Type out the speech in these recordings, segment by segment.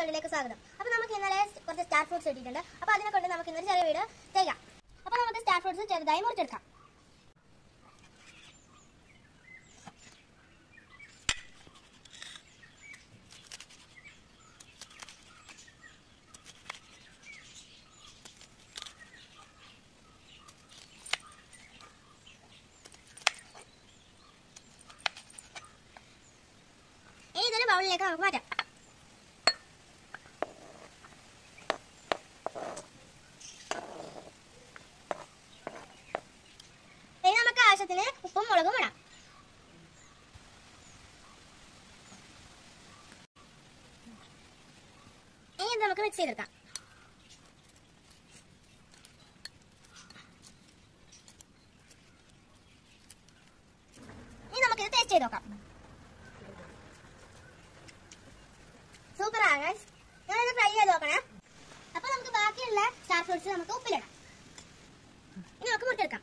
വേൾഡിലേക്ക് സ്വാഗതം അപ്പോൾ നമുക്ക് ഇന്നലെ കുറച്ച് സ്റ്റാർ ഫ്രൂട്ട്സ് കിട്ടിയിട്ടുണ്ട് അപ്പോൾ അതിനെ കൊണ്ട് നമുക്ക് ഇന്നൊരു ചെറിയ വീഡിയോ ചെയ്യാം അപ്പോൾ നമുക്ക് സ്റ്റാർ ഫ്രൂട്ട്സ് ചെറുതായി മുറിച്ചെടുക്കാം ഇനി ഇതൊരു ബൗളിലേക്ക് നമുക്ക് മാറ്റാം ഇനി നമുക്ക് ആവശ്യത്തിന് ഉപ്പും മുളകും ഇടാം ഇനി ഇത് നമുക്ക് മിക്സ് ചെയ്തെടുക്കാം ഇനി നമുക്കിത് ടേസ്റ്റ് ചെയ്ത് നോക്കാം സൂപ്പർ ആണ് ഞാനിത് ട്രൈ ചെയ്ത് നോക്കണേ അപ്പൊ നമുക്ക് ബാക്കിയുള്ള സ്റ്റാർ ഫ്രൂട്ട്സ് നമുക്ക് ഉപ്പിലിടാം ഇനി നമുക്ക് മുട്ടെടുക്കാം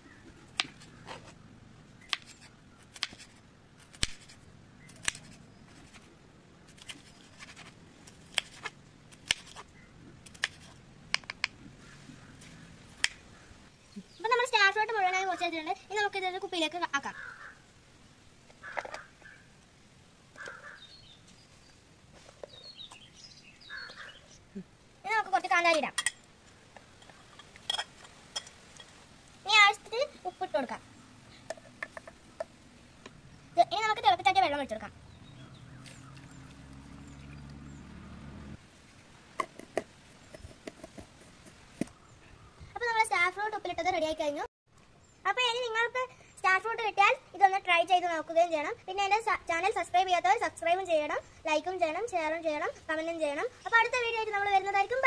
അപ്പൊ നമ്മൾ സ്റ്റാർ ഫ്രൂട്ട് മുഴുവനായി മുറിച്ചെടുത്തിട്ടുണ്ട് ഇനി നമുക്ക് ഇതൊരു കുപ്പിയിലേക്ക് ആക്കാം ഇനി നമുക്ക് കുറച്ച് കാന്താരി ഇടാം ഇനി ആവശ്യത്തിന് ഉപ്പിട്ട് കൊടുക്കാം ഇത് ഇനി നമുക്ക് തിളപ്പിച്ചാറ്റിയ വെള്ളം ഒഴിച്ചെടുക്കാം അപ്പൊ നമ്മുടെ സ്റ്റാർ ഫ്രൂട്ട് ഉപ്പിലിട്ടത് റെഡി ആയി കഴിഞ്ഞു അപ്പൊ ഇനി നിങ്ങൾക്ക് സ്റ്റാർ ഫ്രൂട്ട് കിട്ടിയാൽ ഇതൊന്ന് ട്രൈ ചെയ്ത് നോക്കുകയും ചെയ്യണം പിന്നെ എന്റെ ചാനൽ സബ്സ്ക്രൈബ് ചെയ്യാത്തവർ സബ്സ്ക്രൈബും ചെയ്യണം ലൈക്കും ചെയ്യണം ഷെയറും ചെയ്യണം കമന്റും ചെയ്യണം അപ്പൊ അടുത്ത വീഡിയോ ആയിട്ട് നമ്മൾ വരുന്നതായിരിക്കും